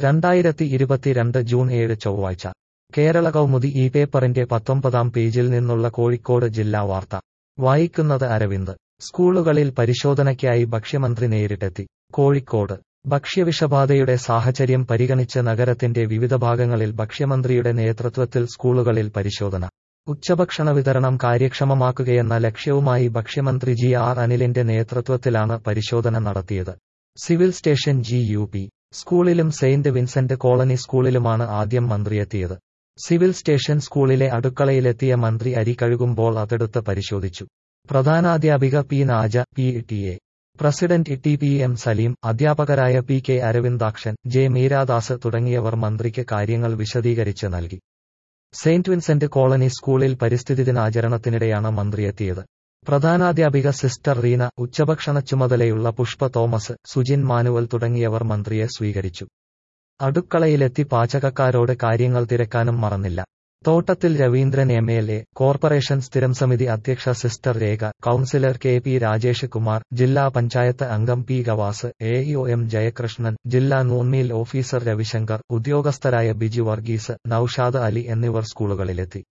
രണ്ടായിരത്തി ഇരുപത്തിരണ്ട് ജൂൺ ഏഴ് ചൊവ്വാഴ്ച കേരള കൗമുദി ഈ പേപ്പറിന്റെ പത്തൊമ്പതാം പേജിൽ നിന്നുള്ള കോഴിക്കോട് ജില്ലാ വാർത്ത വായിക്കുന്നത് അരവിന്ദ് സ്കൂളുകളിൽ പരിശോധനയ്ക്കായി ഭക്ഷ്യമന്ത്രി നേരിട്ടെത്തി കോഴിക്കോട് ഭക്ഷ്യവിഷബാധയുടെ സാഹചര്യം പരിഗണിച്ച് നഗരത്തിന്റെ വിവിധ ഭാഗങ്ങളിൽ ഭക്ഷ്യമന്ത്രിയുടെ നേതൃത്വത്തിൽ സ്കൂളുകളിൽ പരിശോധന ഉച്ചഭക്ഷണ വിതരണം കാര്യക്ഷമമാക്കുകയെന്ന ലക്ഷ്യവുമായി ഭക്ഷ്യമന്ത്രി ജി ആർ അനിലിന്റെ നേതൃത്വത്തിലാണ് പരിശോധന നടത്തിയത് civil station G U P സ്കൂളിലും സെയിന്റ് വിൻസെന്റ് കോളനി സ്കൂളിലുമാണ് ആദ്യം മന്ത്രിയെത്തിയത് സിവിൽ സ്റ്റേഷൻ സ്കൂളിലെ അടുക്കളയിലെത്തിയ മന്ത്രി അരി കഴുകുമ്പോൾ അതെടുത്ത് പരിശോധിച്ചു പ്രധാനാധ്യാപിക P Naja P T A president T P M Saleem അധ്യാപകരായ P K Aravindakshan J Meeradas തുടങ്ങിയവർ മന്ത്രിക്ക് കാര്യങ്ങൾ വിശദീകരിച്ച് നൽകി സെയിന്റ് വിൻസെന്റ് കോളനി സ്കൂളിൽ പരിസ്ഥിതി ദിനാചരണത്തിനിടെയാണ് മന്ത്രിയെത്തിയത് പ്രധാനാധ്യാപിക സിസ്റ്റർ റീന ഉച്ചഭക്ഷണ ചുമതലയുള്ള പുഷ്പ തോമസ് സുജിൻ മാനുവൽ തുടങ്ങിയവർ മന്ത്രിയെ സ്വീകരിച്ചു അടുക്കളയിലെത്തി പാചകക്കാരോട് കാര്യങ്ങൾ തിരക്കാനും മറന്നില്ല Thottathil Raveendran M L A corporation സ്ഥിരം സമിതി അധ്യക്ഷ sister Rekha councillor K P Rajesh Kumar ജില്ലാ പഞ്ചായത്ത് അംഗം P Gavas A E O M Jayakrishnan ജില്ലാ നൂൺമീൽ ഓഫീസർ രവിശങ്കർ ഉദ്യോഗസ്ഥരായ ബിജു വർഗീസ് നൌഷാദ് അലി എന്നിവർ സ്കൂളുകളിലെത്തി